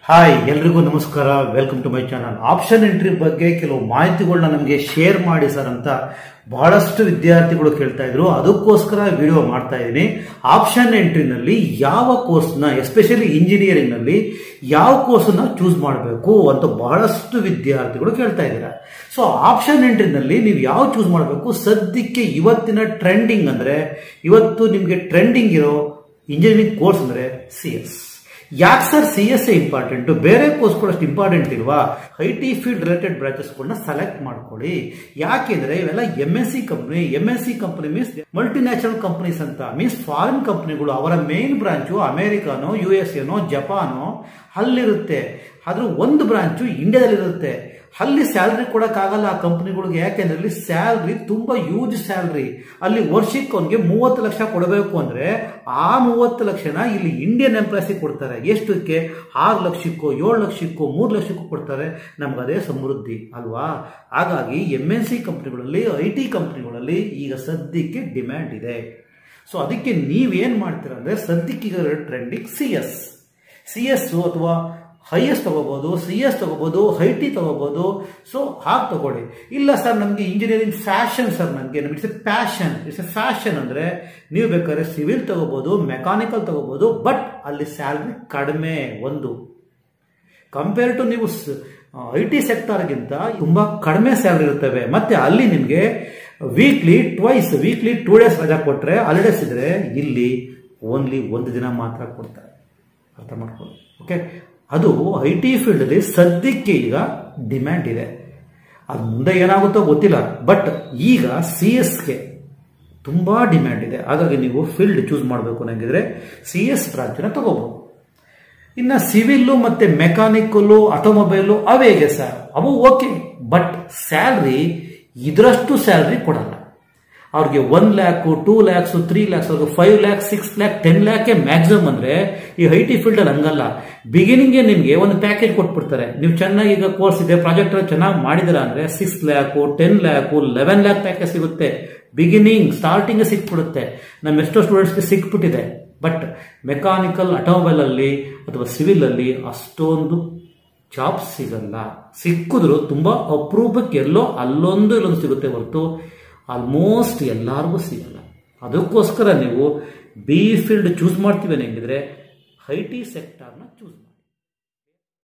hi ಎಲ್ರಿಗೂ ನಮಸ್ಕಾರ welcome to my channel option entry ಬಗ್ಗೆ ಕೆಲವು ಮಾಹಿತಿಗಳನ್ನ ನಮಗೆ ಶೇರ್ ಮಾಡಿ ಸರ್ ಅಂತ ಬಹಳಷ್ಟು ವಿದ್ಯಾರ್ಥಿಗಳು ಕೇಳ್ತಾ ಇದ್ರು ಅದಕ್ಕೋಸ್ಕರ ವಿಡಿಯೋ ಮಾಡ್ತಾ ಇದ್ದೀನಿ ಆಪ್ಷನ್ ಎಂಟ್ರಿನಲ್ಲಿ ಯಾವ ಕೋರ್ಸ್ನ ಎಸ್ಪೆಷಲಿ ಇಂಜಿನಿಯರಿಂಗ್ ನಲ್ಲಿ ಯಾವ ಕೋರ್ಸ್ನ ಚೂಸ್ ಮಾಡಬೇಕು ಅಂತ ಬಹಳಷ್ಟು ವಿದ್ಯಾರ್ಥಿಗಳು ಕೇಳ್ತಾ ಇದ್ದಾರೆ ಸೊ ಆಪ್ಷನ್ ಎಂಟ್ರಿನಲ್ಲಿ ನೀವು ಯಾವ ಚೂಸ್ ಮಾಡಬೇಕು ಸದ್ಯಕ್ಕೆ ಇವತ್ತಿನ ಟ್ರೆಂಡಿಂಗ್ ಅಂದ್ರೆ ಇವತ್ತು ನಿಮಗೆ ಟ್ರೆಂಡಿಂಗ್ ಇರೋ ಇಂಜಿನಿಯರಿಂಗ್ ಕೋರ್ಸ್ ಅಂದ್ರೆ ಸಿ ಎಸ್ ಯಾಕೆ ಸರ್ ಸಿ ಎಸ್ ಎ ಇಂಪಾರ್ಟೆಂಟ್ ಬೇರೆ ಕೋರ್ಸ್ಗಳು ಅಷ್ಟು ಇಂಪಾರ್ಟೆಂಟ್ ಇಲ್ವಾ ಐ ಟಿ ಫೀಲ್ಡ್ ರಿಲೇಟೆಡ್ ಬ್ರಾಂಚಸ್ಗಳನ್ನ ಸೆಲೆಕ್ಟ್ ಮಾಡ್ಕೊಳ್ಳಿ ಯಾಕೆಂದ್ರೆ ಇವೆಲ್ಲ M S C company M S C company means multinational companies ಅಂತ ಮೀನ್ಸ್ ಫಾರಿನ್ ಕಂಪನಿಗಳು ಅವರ ಮೇನ್ ಬ್ರಾಂಚು ಅಮೆರಿಕಾನೋ ಯು ಎಸ್ ಎನೋ ಜಪಾನೋ ಅಲ್ಲಿರುತ್ತೆ ಆದ್ರೂ ಒಂದು ಬ್ರಾಂಚು ಇಂಡಿಯಾದಲ್ಲಿರುತ್ತೆ ಅಲ್ಲಿ ಸ್ಯಾಲ್ರಿ ಕೊಡೋಕ್ಕಾಗಲ್ಲ ಆ ಕಂಪನಿಗಳಿಗೆ ಯಾಕೆಂದ್ರೆ ಅಲ್ಲಿ ಸ್ಯಾಲ್ರಿ ತುಂಬಾ ಯೂಜ್ ಸ್ಯಾಲ್ರಿ ಅಲ್ಲಿ ವರ್ಷಕ್ಕೆ ಅವನಿಗೆ ಮೂವತ್ತು ಲಕ್ಷ ಕೊಡಬೇಕು ಅಂದ್ರೆ ಆ ಮೂವತ್ತು ಲಕ್ಷನ ಇಲ್ಲಿ ಇಂಡಿಯನ್ ಎಂಪ್ಲಾಯ್ಸಿಗೆ ಕೊಡ್ತಾರೆ ಎಷ್ಟಕ್ಕೆ ಆರು ಲಕ್ಷಕ್ಕೋ ಏಳು ಲಕ್ಷಕ್ಕೋ ಮೂರು ಲಕ್ಷಕ್ಕೂ ಕೊಡ್ತಾರೆ ನಮ್ಗೆ ಅದೇ ಸಮೃದ್ಧಿ ಅಲ್ವಾ ಹಾಗಾಗಿ ಎಂ ಎನ್ ಸಿ ಕಂಪ್ನಿಗಳಲ್ಲಿ ಐ ಟಿ ಕಂಪ್ನಿಗಳಲ್ಲಿ ಈಗ ಸದ್ಯಕ್ಕೆ ಡಿಮ್ಯಾಂಡ್ ಇದೆ ಸೊ ಅದಕ್ಕೆ ನೀವೇನ್ ಮಾಡ್ತೀರಾ ಅಂದ್ರೆ ಸದ್ಯಕ್ಕೆ ಈಗ trending C S C S ಅಥವಾ ಹೈ ಎಸ್ ತಗೋಬಹುದು ಸಿ ಎಸ್ ತಗೋಬಹುದು ಐ ಟಿ ತಗೋಬಹುದು ಸೊ ಹಾಗೆ ತಗೊಳ್ಳಿ ಇಲ್ಲ ಸರ್ ನಮಗೆ ಇಂಜಿನಿಯರಿಂಗ್ ಫ್ಯಾಷನ್ ಸರ್ ನನಗೆ ನಮಗೆ it's a passion it's a fashion ಅಂದ್ರೆ ನೀವು ಬೇಕಾದ್ರೆ ಸಿವಿಲ್ ತಗೋಬಹುದು ಮೆಕ್ಯಾನಿಕಲ್ ತಗೋಬಹುದು ಬಟ್ ಅಲ್ಲಿ ಸ್ಯಾಲ್ರಿ ಕಡಿಮೆ ಒಂದು ಕಂಪೇರ್ ಟು ನೀವು ಐ ಟಿ ಸೆಕ್ಟರ್ಗಿಂತ ತುಂಬಾ ಕಡಿಮೆ ಸ್ಯಾಲ್ರಿ ಇರ್ತವೆ ಮತ್ತೆ ಅಲ್ಲಿ ನಿಮಗೆ weekly twice weekly two days ರಜಾ ಕೊಟ್ರೆ ಹಾಲಿಡೇಸ್ ಇದ್ರೆ ಇಲ್ಲಿ ಓನ್ಲಿ ಒಂದು ದಿನ ಮಾತ್ರ ಕೊಡ್ತಾರೆ ಅರ್ಥ ಮಾಡ್ಕೊಳ್ಳಿ ಓಕೆ ಅದು ಐ ಟಿ ಫೀಲ್ಡಲ್ಲಿ ಸದ್ಯಕ್ಕೆ ಈಗ ಡಿಮ್ಯಾಂಡ್ ಇದೆ ಅದು ಮುಂದೆ ಏನಾಗುತ್ತೋ ಗೊತ್ತಿಲ್ಲ ಬಟ್ ಈಗ ಸಿ ಎಸ್ಗೆ ತುಂಬಾ ಡಿಮ್ಯಾಂಡ್ ಇದೆ ಹಾಗಾಗಿ ನೀವು ಫೀಲ್ಡ್ ಚೂಸ್ ಮಾಡಬೇಕು ನನಗಿದ್ರೆ ಸಿ ಎಸ್ ಬ್ರಾಂಚನ್ನ ತಗೋಬಹುದು ಇನ್ನ ಸಿವಿಲ್ಲು ಮತ್ತೆ ಮೆಕ್ಯಾನಿಕಲ್ಲು ಆಟೋಮೊಬೈಲು ಅವೇ ಹೇಗೆ ಸರ್ ಅವು ಓಕೆ ಬಟ್ ಸ್ಯಾಲ್ರಿ ಇದರಷ್ಟು ಸ್ಯಾಲ್ರಿ ಕೊಡಲ್ಲ ಅವ್ರಿಗೆ one lakh two lakhs three lakhs ಅವ್ರಿಗೆ five lakh six lakh ten ಲ್ಯಾಕೆ ಮ್ಯಾಕ್ಸಿಮಮ್ ಅಂದ್ರೆ ಈ ಐ ಟಿ ಫೀಲ್ಡ್ ಅಲ್ಲಿ ಹಂಗಲ್ಲ ಬಿಗಿನಿಂಗ್ಗೆ ನಿಮಗೆ ಒಂದು ಪ್ಯಾಕೇಜ್ ಕೊಟ್ಬಿಡ್ತಾರೆ ನೀವು ಚೆನ್ನಾಗಿ ಈಗ ಕೋರ್ಸ್ ಇದೆ ಪ್ರಾಜೆಕ್ಟ್ ಚೆನ್ನಾಗಿ ಮಾಡಿದಿರ ಅಂದ್ರೆ six lakh ten lakh eleven lakh package ಸಿಗುತ್ತೆ ಬಿಗಿನಿಂಗ್ ಸ್ಟಾರ್ಟಿಂಗ್ ಸಿಕ್ಬಿಡುತ್ತೆ ನಮ್ಮ ಎಷ್ಟೋ ಸ್ಟೂಡೆಂಟ್ಸ್ಗೆ ಸಿಕ್ಬಿಟ್ಟಿದೆ ಬಟ್ ಮೆಕ್ಯಾನಿಕಲ್ ಆಟೋಮೊಬೈಲ್ ಅಲ್ಲಿ ಅಥವಾ ಸಿವಿಲ್ ಅಲ್ಲಿ ಅಷ್ಟೊಂದು ಜಾಬ್ ಸಿಗಲ್ಲ ಸಿಕ್ಕಿದ್ರು ತುಂಬಾ ಅಪರೂಪಕ್ಕೆ ಎಲ್ಲೋ ಅಲ್ಲೊಂದು ಇಲ್ಲೊಂದು ಸಿಗುತ್ತೆ ಹೊರತು ಆಲ್ಮೋಸ್ಟ್ ಎಲ್ಲರಿಗೂ ಸಿಗಲ್ಲ ಅದಕ್ಕೋಸ್ಕರ ನೀವು ಬಿ ಫೀಲ್ಡ್ ಚೂಸ್ ಮಾಡ್ತೀವಿ ಹೆಂಗಿದ್ರೆ ಐ ಟಿ ಸೆಕ್ಟರ್ನ